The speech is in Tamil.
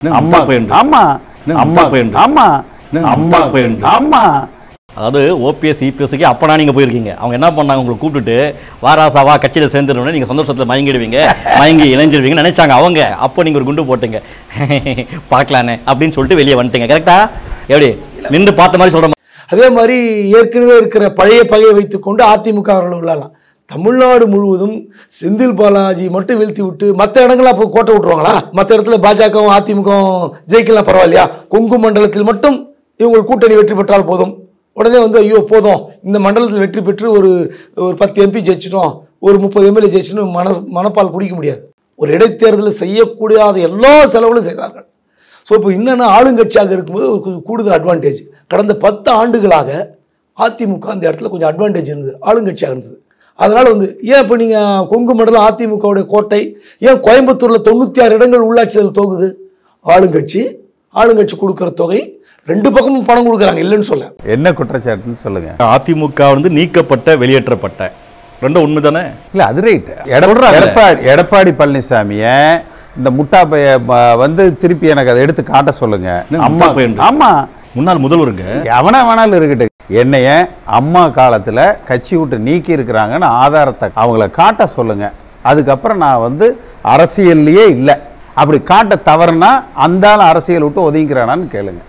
அம்மா வேண்டும். ஆமா அம்மா வேண்டும். ஆமா அம்மா வேண்டும். ஆமா அதாவது ஓபிஎஸ் இபிஎஸ்க்கு அப்பனா நீங்க போயிருக்கீங்க அவங்க என்ன பண்ணாங்க உங்களை கூப்பிட்டுட்டு வாராசாவா கட்சியில சேர்ந்துருவோம் நீங்க சந்தோஷத்துல மயங்கிடுவீங்க மயங்கி இணைஞ்சிருவீங்கன்னு நினைச்சாங்க அவங்க அப்போ நீங்க ஒரு குண்டு போட்டீங்க பார்க்கலானே அப்படின்னு சொல்லிட்டு வெளியே வந்துட்டீங்க கரெக்டா எப்படி நின்று பார்த்த மாதிரி சொல்ற அதே மாதிரி ஏற்கனவே இருக்கிற பழைய பகையை வைத்துக்கொண்டு அதிமுக அவர்கள் உள்ளலாம் தமிழ்நாடு முழுவதும் செந்தில் பாலாஜி மட்டும் வீழ்த்தி விட்டு மற்ற இடங்கள்லாம் அப்போ கோட்டை விட்டுருவாங்களா மற்ற இடத்துல பாஜகவும் அதிமுகவும் ஜெயிக்கலாம் பரவாயில்லையா கொங்கு மண்டலத்தில் மட்டும் இவங்க கூட்டணி வெற்றி பெற்றால் போதும் உடனே வந்து ஐயோ போதும் இந்த மண்டலத்தில் வெற்றி பெற்று ஒரு ஒரு பத்து எம்பி ஜெயிச்சிட்டோம் ஒரு முப்பது எம்எல்ஏ ஜெயிச்சிட்டோம் மன மனப்பால் குடிக்க முடியாது ஒரு இடைத்தேர்தலில் செய்யக்கூடாத எல்லா செலவுகளும் செய்தார்கள் ஸோ இப்போ என்னென்ன ஆளுங்கட்சியாக இருக்கும்போது ஒரு கொஞ்சம் கூடுதல் அட்வான்டேஜ் கடந்த பத்து ஆண்டுகளாக அதிமுக அந்த இடத்துல கொஞ்சம் அட்வான்டேஜ் இருந்தது ஆளுங்கட்சியாக இருந்தது அதனால் வந்து ஏன் இப்போ நீங்கள் கொங்கு மண்டலம் அதிமுகவுடைய கோட்டை ஏன் கோயம்புத்தூரில் தொண்ணூற்றி ஆறு இடங்கள் உள்ளாட்சியில் தொகுது ஆளுங்கட்சி ஆளுங்கட்சி கொடுக்குற தொகை ரெண்டு பக்கமும் பணம் கொடுக்குறாங்க இல்லைன்னு சொல்ல என்ன குற்றச்சாட்டுன்னு சொல்லுங்க அதிமுக வந்து நீக்கப்பட்ட வெளியேற்றப்பட்ட ரெண்டும் உண்மைதானே இல்ல அது ரைட் சொல்றாங்க. எடப்பாடி எடப்பாடி பழனிசாமிய இந்த முட்டா பைய ம- வந்து திருப்பி எனக்கு அதை எடுத்து காட்ட சொல்லுங்க அம்மா வேண்டும். ஆமா முன்னாள் முதல்வருங்க எவனா வேணாலும் இருக்கட்டும் என்னைய அம்மா காலத்துல கட்சி விட்டு நீக்கி இருக்கிறாங்கன்னு ஆதாரத்தை அவங்கள காட்ட சொல்லுங்க அதுக்கப்புறம் நான் வந்து அரசியல்லையே இல்லை அப்படி காட்ட தவறுனா அந்த ஆள் அரசியல் விட்டு ஒதுங்கிறானான்னு கேளுங்க